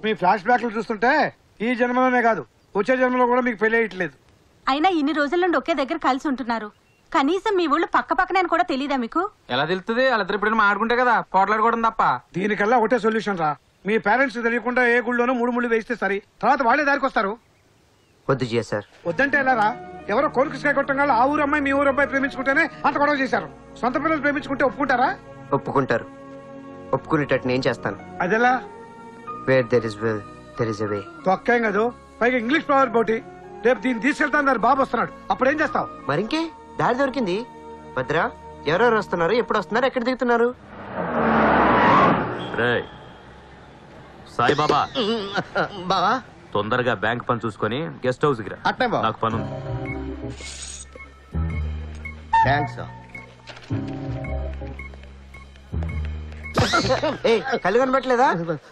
మీ flash బ్యాక్లు చూస్తుంటే ఈ జన్మలోనే కాదు వచ్చే జన్మలో కూడా మీకు పెళ్లి అయ్యట్లేదు అయినా ఇన్ని రోజుల నుండి ఒకే దగ్గర కలిసి ఉంటున్నారు కనీసం మీ ఊళ్ళు పక్క పక్కనే అని కూడా తెలియదా మీకు ఎలా తెలుస్తుంది వాళ్ళిద్దరు ఇప్పుడు మాడుకుంటే కదా పోట్లాడుకోవడం తప్ప దీనికల్లా ఒకటే సొల్యూషన్ రా మీ పేరెంట్స్ తెలియకుండా ఏ గుళ్ళోనూ మూడు ముళ్ళు వేస్తే సరి తర్వాత వాళ్ళే దారికి వస్తారు వద్దు జియా సార్ వద్దంటే ఎలా రా ఎవరో కోరికగా కొట్టం ఆ ఊరు అమ్మాయి మీ ఊరు అబ్బాయి ప్రేమించుకుంటేనే అంత గొడవ చేశారు సొంత పిల్లలు ప్రేమించుకుంటే ఒప్పుకుంటారా ఒప్పుకుంటారు ఒప్పుకునేటట్టు నేను చేస్తాను అదెలా where there is will there is a way తొక్కేం కాదు పైగా ఇంగ్లీష్ ఫ్లవర్ పోటీ రేపు దీన్ని తీసుకెళ్తాను దాని బాబు వస్తున్నాడు అప్పుడు ఏం చేస్తావు మరింకే దారి దొరికింది భద్ర ఎవరెవరు వస్తున్నారు ఎప్పుడు వస్తున్నారు ఎక్కడ దిగుతున్నారు రేయ్ సాయిబాబా బావా తొందరగా బ్యాంక్ పని చూసుకొని గెస్ట్ హౌస్ కి రా అట్నే బావ నాకు పని ఉంది థ్యాంక్స్ ఏ కళ్ళు కనబట్లేదా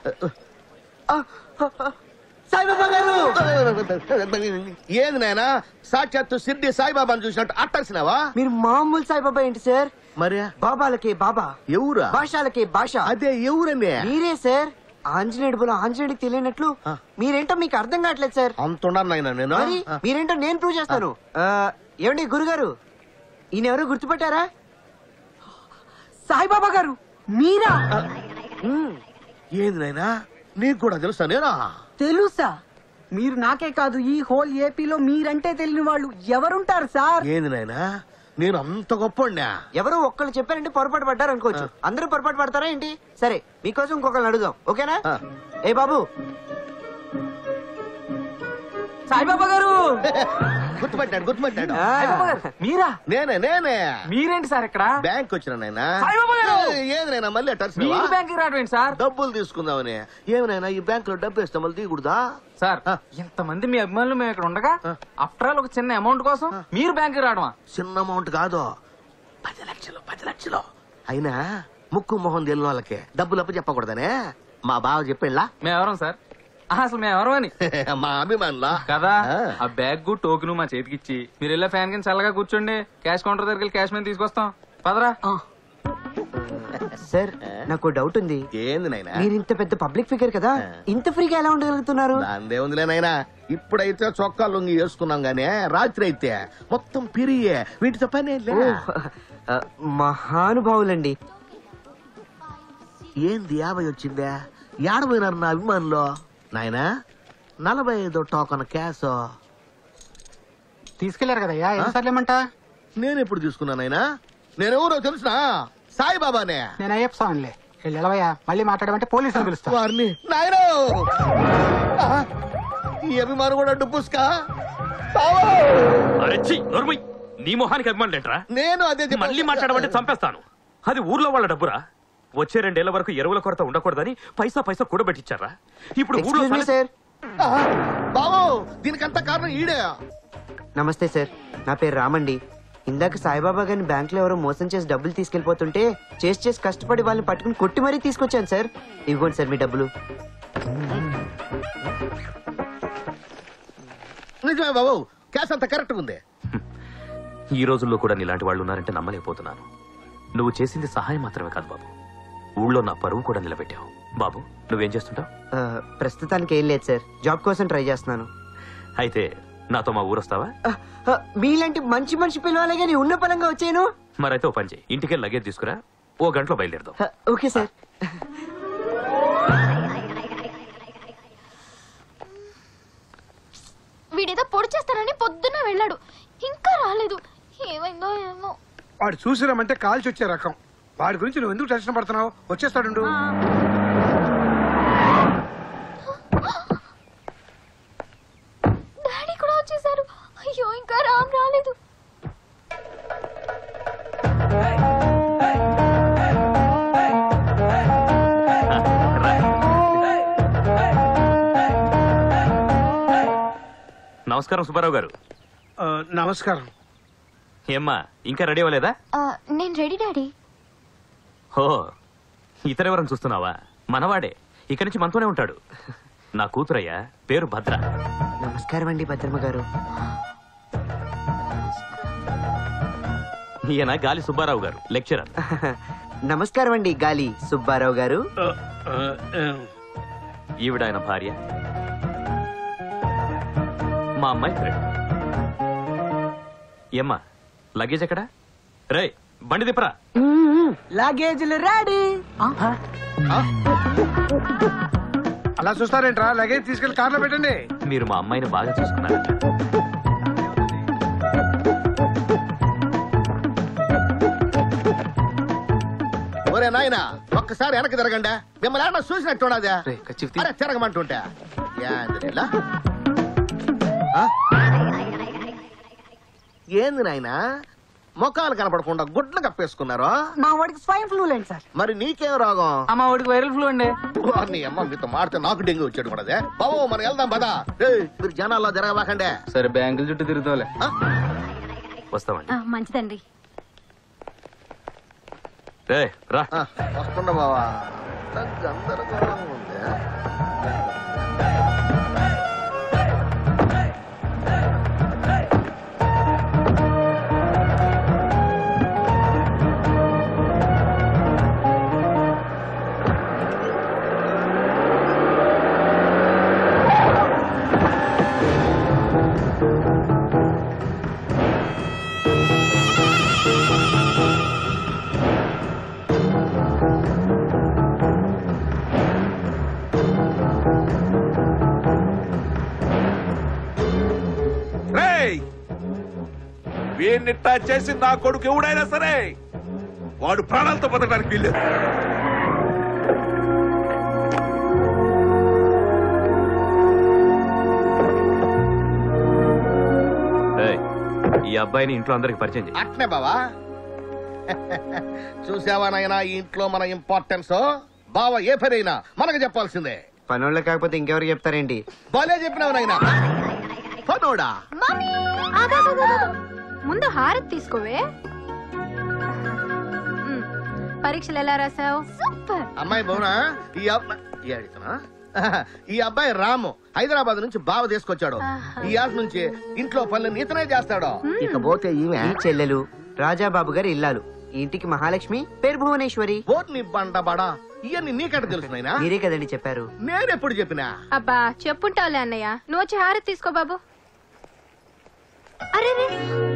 సాయిబాబా గారు ఏంది నాయనా సాక్షాత్తు సిద్ధి సాయిబాబాను చూసినట్టు అట్టేసినావా మీరు మామూలు సాయిబాబా ఏంటి సార్ మరి బాబాలకి బాబా ఎవరా భాషలకి భాష అదే ఎవరనే మీరే సార్ ఆంజనేయుడు బోలో ఆంజనేయుడికి తెలియనట్లు ఆ. మీరేంటో మీకు అర్థం కావట్లేదు సార్ అంటున్నాను నాయనా నేను మరి మీరేంటో నేను ప్రూవ్ చేస్తాను ఆ, ఏమండి గురుగారు ఈయన ఎవరు గుర్తుపట్టారా సాయిబాబా గారు మీరా ఏంది నాయనా నీకు కూడా తెలుసా నేనా తెలుసా మీరు నాకే కాదు ఈ హోల్ ఏపీలో మీరంటే తెలియని వాళ్ళు ఎవరుంటారు సార్ ఏంది నాయనా నేను అంత గొప్పండా ఎవరో ఒక్కళ్ళు చెప్పారంటే పొరపాటు పడ్డారు అనుకోవచ్చు అందరూ పొరపాటు పడతారా ఏంటి సరే మీకోసం ఇంకొకరిని అడుగుదాం ఓకేనా ఆ. ఏ బాబు సాయిబాబా గారు గుర్తుపట్టాడు గుర్తుపట్టాడు ఆ, మీరా నేనే నేనే మీరేంటి సార్ ఇక్కడ బ్యాంక్ వచ్చిన నాయనా సాయిబాబా గారు! ఏది నాయనా మళ్ళీ మీరు అట్టేసినావా బ్యాంక్ రావడం సార్ డబ్బులు తీసుకుందామని ఏమైనా ఈ బ్యాంక్ లో డబ్బు ఇస్తాం మళ్ళీ తీయకూడదా సార్ ఆ. ఇంతమంది మీ అభిమానులు మేము ఇక్కడ ఉండగా ఆ. ఆఫ్టర్ ఆల్ ఒక చిన్న అమౌంట్ కోసం మీరు బ్యాంక్ రావడమా చిన్న అమౌంట్ కాదు పది లక్షలు పది లక్షలు అయినా ముక్కు మొహం తెలియని వాళ్ళకి డబ్బులు అప్పు చెప్పకూడదనే మా బావ చెప్పేళ్ళా మేము ఎవరం సార్ ఆ, అసలు మేము ఎవరం అని మా అభిమానులా కదా ఆ. ఆ బ్యాగ్ టోకెన్ మా చేతికి ఇచ్చి మీరు వెళ్ళే ఫ్యాన్ కింద చల్లగా కూర్చోండి క్యాష్ కౌంటర్ దగ్గరికి వెళ్ళి క్యాష్ మీద తీసుకొస్తాం పదరా సార్ నాకు డౌట్ ఉంది ఏంది నాయనా మీరు ఇంత పెద్ద పబ్లిక్ ఫిగర్ కదా ఇంత ఫ్రీగా ఎలా ఉండగలుగుతున్నారు దాందే ఉందిలే నాయనా ఇప్పుడైతే చొక్కా లొంగి వేసుకున్నాం గానీ రాత్రి అయితే మొత్తం పిరియే వీటితో పని లే. ఓ, ఆ, మహానుభావులండి ఏంది యాభై వచ్చిందే ఏడపోయినారు నా అభిమానులు నాయనా నలభై ఐదు టోకన్ క్యాష్ తీసుకెళ్లారు కదయ్యా ఎన్నిసార్లు ఏమంటా నేను ఎప్పుడు తీసుకున్నా నాయనా నేనెవరో తెలుసునా సాయిబాబానే నేను అయ్యప్ప స్వామిలే వెళ్ళి ఎలవయ్యా మళ్ళీ మాట్లాడమంటే పోలీసులు పిలుస్తా వారిని నాయనో ఆ, ఈ అభిమానం కూడా డుబ్బుస్కా బావో! అరే ఛీ, నోర్మయ్. నీ మొహానికి అభిమానులు ఏంట్రా నేను అదే చెప్పాను. మళ్ళీ మాట్లాడమంటే చంపేస్తాను అది ఊర్లో వాళ్ళ డబ్బురా వచ్చే రెండేళ్ల వరకు ఎరువుల కొరత ఉండకూడదని పైసా పైసా కూడబెట్టించారా ఇప్పుడు ఊర్లో ఎక్స్క్యూజ్ మీ సల- సార్ ఆ, బావో దీనికంతా కారణం ఈడే నమస్తే సార్ నా పేరు రామండి ఇందాక సాయిబాబా గారిని బ్యాంక్ లో ఎవరో మోసం చేసి డబ్బులు తీసుకెళ్లిపోతుంటే చేసి చేసి కష్టపడి వాళ్ళని పట్టుకుని కొట్టి మరీ తీసుకొచ్చాను సార్ ఇవ్వండి సార్ మీ డబ్బులు నిజమే బాబు క్యాష్ అంతా కరెక్ట్ ఉంది ఈ రోజుల్లో కూడా నీలాంటి వాళ్ళు ఉన్నారంటే నమ్మలేకపోతున్నాను నువ్వు చేసింది సహాయం మాత్రమే కాదు బాబు ఊళ్ళో నా పరువు కూడా నిలబెట్టావు బాబు నువ్వేం చేస్తుంటావు ఆ, ప్రస్తుతానికి ఏం లేదు సార్ జాబ్ కోసం ట్రై చేస్తున్నాను అయితే నాతో మా ఊరొస్తావా ఆ, ఆ, మీలాంటి మంచి మనిషి పిలవాలి కానీ ఉన్న పరంగా వచ్చాను మరైతే ఓ పని చేయి ఇంటికి లగేజ్ తీసుకురా ఓ గంటలో బయలుదేరదాం ఆ, ఓకే సార్ వీడేదో పొడి చేస్తానని పొద్దున్న వెళ్ళాడు ఇంకా రాలేదు ఏమైందో ఏమో వాడు చూసిరామంటే కాల్చి వచ్చే రకం వాడి గురించి నువ్వు ఎందుకు టెన్షన్ పడుతున్నావు వచ్చేస్తాడు డాడీ కూడా వచ్చేసారు అయ్యో ఇంకా రామ్ రాలేదు నమస్కారం సుబ్బారావు గారు ఆ, నమస్కారం ఏమ్మా ఇంకా రెడీ అవ్వలేదా ఆ, నేను రెడీ డాడీ హో ఇతరెవరని చూస్తున్నావా మనవాడే ఇక్కడి నుంచి మనతోనే ఉంటాడు నా కూతురయ్యా పేరు భద్ర నమస్కారం అండి భద్రమ్మ గారు ఈయన గాలి సుబ్బారావు గారు లెక్చరర్ నమస్కారం అండి గాలి సుబ్బారావు గారు ఆ, ఆ, ఆ, ఈవిడ ఆయన భార్య మా అమ్మాయి ఫ్రెండ్ ఏమ్మా లగేజ్ ఎక్కడా రే బండి దిప్పరా లగేజ్లు రెడీ అలా చూస్తారేంట్రా లగేజ్ తీసుకెళ్లి కార్లో పెట్టండి మీరు మా అమ్మాయిని బాగా చూసుకున్నారు ఒరే నాయన ఒక్కసారి వెనక్కి తిరగండి మిమ్మల్ని ఏమన్నా చూసినట్టు ఉన్నదా రే, కచ్చిఫ్ తీ. అరే తిరగమంటుంటే ఏంది ఇలా? ఆ? ఏంది నాయనా ముఖాలు కనపడకుండా గుడ్లు కప్పేసుకున్నారు మా వాడికి స్వైన్ ఫ్లూ లేండి సార్ మరి నీకేం రోగం అమ్మ ఒడికి వైరల్ ఫ్లూ అండి నీ అమ్మ మీతో మాడితే నాకు డెంగ్యూ వచ్చాడు కూడా బాబు మనం వెళ్దాం పదా ఏయ్, మీరు జనాల్లో జరగబాకండే సరే బ్యాంకుల చుట్టూ తిరుగుతావులే ఆ? వస్తామండి ఆ, మంచిదండి రే రా ఆ, వస్తుండ బావా గందరగోళంగా ఉంది రేయ్ వీడినిట్టా చేసి నా కొడుకు ఎవడైనా సరే వాడు ప్రాణాలతో బతకడానికి వీల్లేదు రేయ్, ఈ అబ్బాయిని ఇంట్లో అందరికి పరిచయం చేయి అట్నే బావా చూసావా నాయనా ఈ ఇంట్లో మన ఇంపార్టెన్స్ బావ ఏ పనైనా మనకు చెప్పాల్సిందే పనోళ్ళు కాకపోతే ఇంకెవరు చెప్తారేంటి బాలే చెప్పినావు నాయనా పనోడా మమ్మీ ఆగాగాగాగా. ముందు హారతి తీసుకోవే మ్, పరీక్షలు ఎలా రాసావు సూపర్ అమ్మాయి బౌనా ఈ అబ్బాయి ఈ అడుగుతున్నా? ఈ అబ్బాయి రాము హైదరాబాద్ నుంచి బావ తీసుకొచ్చాడు ఈ ఆశ నుంచి ఇంట్లో పనులు ఇతనే చేస్తాడు ఇకపోతే ఈమె ఈ చెల్లెలు రాజాబాబు గారి ఇల్లాలు ఈ ఇంటికి మహాలక్ష్మి పేరు భువనేశ్వరి బోర్ని బండ బడా ఇవన్నీ నీకెట తెలుసు నాయనా మీరే కదండి చెప్పారు నేనెప్పుడు చెప్పినా అబ్బా చెప్పుంటావులే అన్నయ్య నువ్వు వచ్చి హారతి తీసుకో బాబు అరే రే.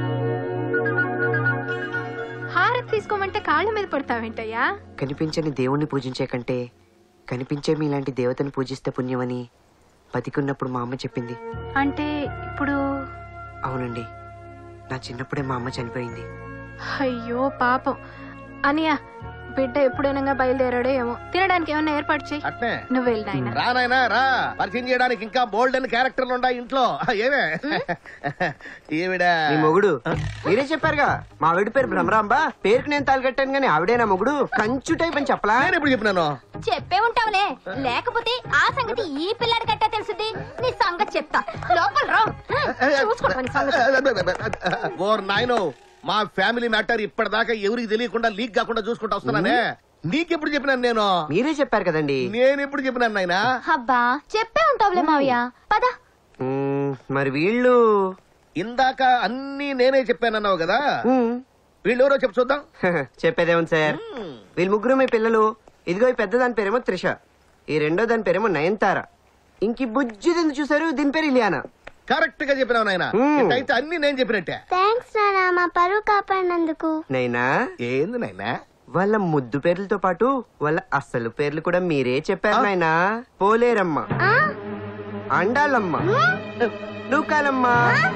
హారతి తీసుకోమంటే కాళ్ళ మీద పడతావేంటయ్యా కనిపించని దేవుణ్ణి పూజించే కంటే కనిపించే మీలాంటి దేవతను పూజిస్తే పుణ్యమని బతికున్నప్పుడు మా అమ్మ చెప్పింది అంటే ఇప్పుడు అవునండి నా చిన్నప్పుడే మా అమ్మ చనిపోయింది అయ్యో పాపం అనియా బిడ్డ ఎప్పుడైనా బయలుదేరాడో ఏమో తినడానికి ఏమన్నా ఏర్పాటు చేయి అట్నే నువ్వు వెళ్ళి నాయనా రా నాయనా రా పరిచయం చేయడానికి ఇంకా బోల్డ్ అని క్యారెక్టర్లు ఉన్నాయి ఇంట్లో ఏమే ఈవిడ మీ మొగుడు మీరే చెప్పారుగా మా ఆవిడ పేరు భ్రమరాంబ పేరుకి నేను తాలికట్టాను కానీ ఆవిడే నా మొగుడు కంచు టైప్ అని చెప్పలా నేను ఎప్పుడు చెప్పినాను చెప్పే ఉంటావులే లేకపోతే ఆ సంగతి ఈ పిల్లాడి కట్టా తెలుసుది నీ సంగతి చెప్తా లోపల రా చూసుకోవడం నీ సంగతి ఓర్ నాయనో మా ఫ్యామిలీ మ్యాటర్ ఇప్పటిదాకా ఎవరికి తెలియకుండా లీక్ కాకుండా చూసుకుంటా వస్తున్నానే నీకెప్పుడు చెప్పినాను నేను మీరే చెప్పారు కదండి నేను ఎప్పుడు చెప్పినాను నాయనా అబ్బా చెప్పే ఉంటావులే మావయ్య పద మ్మ్, మరి వీళ్ళు ఇందాక అన్ని నేనే చెప్పానన్నావు కదా మ్మ్. వీళ్ళు ఎవరో చెప్పు చూద్దాం చెప్పేదేముంది సార్ వీళ్ళు ముగ్గురు మీ పిల్లలు ఇదిగో ఈ పెద్ద దాని పేరేమో త్రిష ఈ రెండో దాని పేరేమో నయన్తార ఇంక ఈ బుజ్జి దీన్ని చూసారు దీని పేరు ఇలియానా కరెక్ట్ గా చెప్పినావు నాయన మ్మ్. అయితే అన్ని నేను చెప్పినట్టే థ్యాంక్స్ నానా మా పరువు కాపాడినందుకు నైనా ఏంది నాయనా వాళ్ళ ముద్దు పేర్లతో పాటు వాళ్ళ అసలు పేర్లు కూడా మీరే చెప్పారు నాయనా పోలేరమ్మ అండాలమ్మ నూకాలమ్మ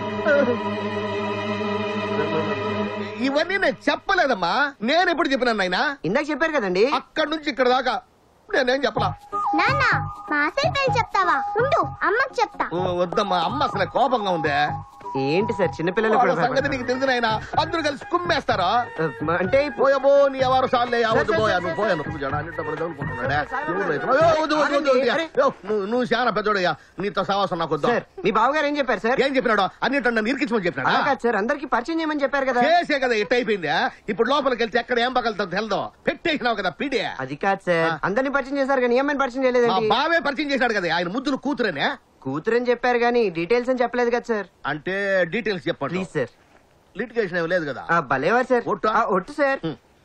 ఇవన్నీ నేను చెప్పలేదమ్మా నేను ఎప్పుడు చెప్పినాను నాయనా ఇందాక చెప్పారు కదండి అక్కడి నుంచి ఇక్కడ దాకా నేనేం చెప్పలా నాన్న మా అసలు పేరు చెప్తావా ఉండు అమ్మకి చెప్తా ఓ, వద్దమ్మా అమ్మ అసలు కోపంగా ఉందే ఏంటి సార్ చిన్నపిల్లలు వాళ్ళ కూడా సంగతి నీకు తెలిసిన ఆయన అందరూ కలిసి కుమ్మేస్తారా భయపడ- అంటే ఇప్పుడు- పోయబో నీ ఎవరు సార్లే అవద్దు పోయా నువ్వు పోయా నువ్వు జడ అన్ని డబ్బులు చదువుకుంటున్నాడే నువ్వు రైతు. అయ్యో, వద్దు, వద్దు, వద్దు, వద్దు. అరే. అయ్యో, నువ్వు నువ్వు చాలా పెద్దోడయ్యా నీతో సహవాసం నాకు వద్దు సార్ మీ బావగారు ఏం చెప్పారు సార్ ఏం చెప్పినాడు అన్నిటి నన్ను ఇరికించమని అలా చెప్పినాడా కాదు సార్ అందరికి పరిచయం చేయమని చెప్పారు కదా చేసే కదా ఇట్ అయిపోయిందా ఇప్పుడు లోపలికి వెళ్తే ఎక్కడ ఏం పగలుతుందో తెలదో పెట్టేసినావు కదా పీడే అది కాదు సార్ అందరిని పరిచయం చేశారు కానీ ఏమని పరిచయం మా చేయలేదండి బావే పరిచయం చేశాడు కదా ఆయన ముద్దులు కూతురనే కూతురని చెప్పారు కానీ డీటెయిల్స్ అని చెప్పలేదు కదా సార్ అంటే డీటెయిల్స్ చెప్పండి ప్లీజ్ సార్ లిటిగేషన్ ఏమి లేదు కదా ఆ భలేవారు సార్ ఒట్టా? ఆ, ఒట్టు సార్ హ్మ్.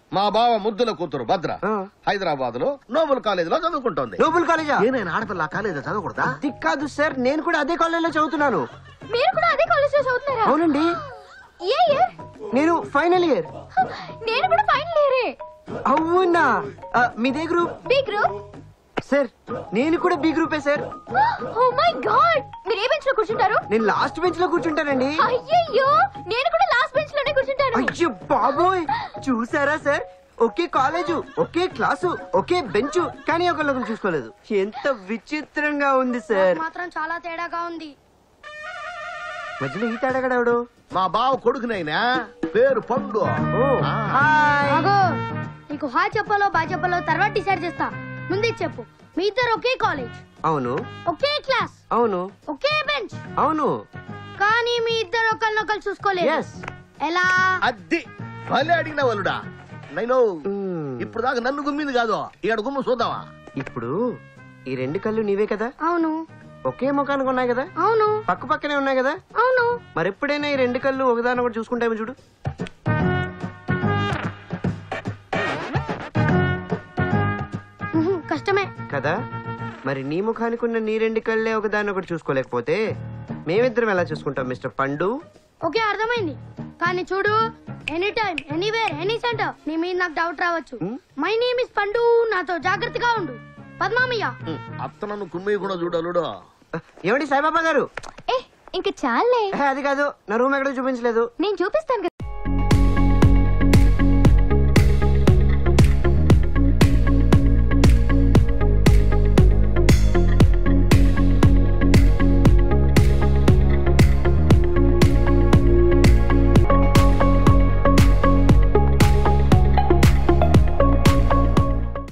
మా బావ ముద్దుల కూతురు భద్ర ఆ. హైదరాబాద్ లో నోబుల్ కాలేజ్ లో చదువుకుంటోంది నోబుల్ కాలేజా ఏనైనా ఆడపిల్ల కాలేజ్ చదవకూడదా అది కాదు సార్ నేను కూడా అదే కాలేజీలో చదువుతున్నాను మీరు కూడా అదే కాలేజ్ లో చదువుతున్నారా అవునండి ఏ ఇయర్ నేను ఫైనల్ ఇయర్ నేను కూడా ఫైనల్ ఇయరే అవునా ఆ, మీదే గ్రూప్ బి గ్రూప్ సార్ నేను కూడా బి గ్రూపే సార్ ఓ మై గాడ్ మీరు ఏ బెంచ్ లో కూర్చుంటారు నేను లాస్ట్ బెంచ్ లో కూర్చుంటానండి అయ్యయ్యో నేను కూడా లాస్ట్ బెంచ్ లోనే కూర్చుంటాను అయ్యో బాబోయ్ చూసారా సార్ ఒకే కాలేజు ఒకే క్లాసు ఒకే బెంచ్ కానీ ఒకళ్ళొకరు చూసుకోలేదు ఎంత విచిత్రంగా ఉంది సార్ మాత్రం చాలా తేడాగా ఉంది మధ్యలో ఈ తేడాగడవడు మా బావ కొడుకునైనా పేరు పండు ఓ ఆ. హాయ్ అగో నీకు హాయ్ చెప్పాలో బాయ్ చెప్పాలో తర్వాత డిసైడ్ చేస్తా ముందే చెప్పు మీ ఇద్దరు ఒకే కాలేజ్ అవును ఒకే క్లాస్ అవును ఒకే బెంచ్ అవును కానీ మీ ఇద్దరు ఒకరినొకరు చూసుకోలేదు ఎస్ ఎలా అద్ది భలే అడిగిన వాళ్ళుడా నైనో ఇప్పుడు దాకా నన్ను గుమ్మింది కాదు ఇక్కడ గుమ్మ చూద్దామా ఇప్పుడు ఈ రెండు కళ్ళు నీవే కదా అవును ఒకే ముఖానికి ఉన్నాయి కదా అవును పక్క పక్కనే ఉన్నాయి కదా అవును మరెప్పుడైనా ఈ రెండు కళ్ళు ఒకదాని ఒకటి చూసుకుంటామో చూడు ఉహు, కష్టమే కదా మరి నీ ముఖానికి ఉన్న నీ రెండు కళ్ళే ఒకదాన్ని ఒకటి చూసుకోలేకపోతే మేమిద్దరం ఎలా చూసుకుంటాం మిస్టర్ పండు ఓకే అర్థమైంది కానీ చూడు any time anywhere any centre నీ మీద నాకు డౌట్ రావచ్చు మై నేమ్ ఇస్ పండు నాతో జాగ్రత్తగా ఉండు పద్మామయ్య అత్త నన్ను కుమ్మి కూడా చూడలుడు ఏమండి సాయిబాబా గారు ఏ ఇంక చాలే ఏ, అది కాదు నా రూమ్ ఎక్కడో చూపించలేదు నేను చూపిస్తాను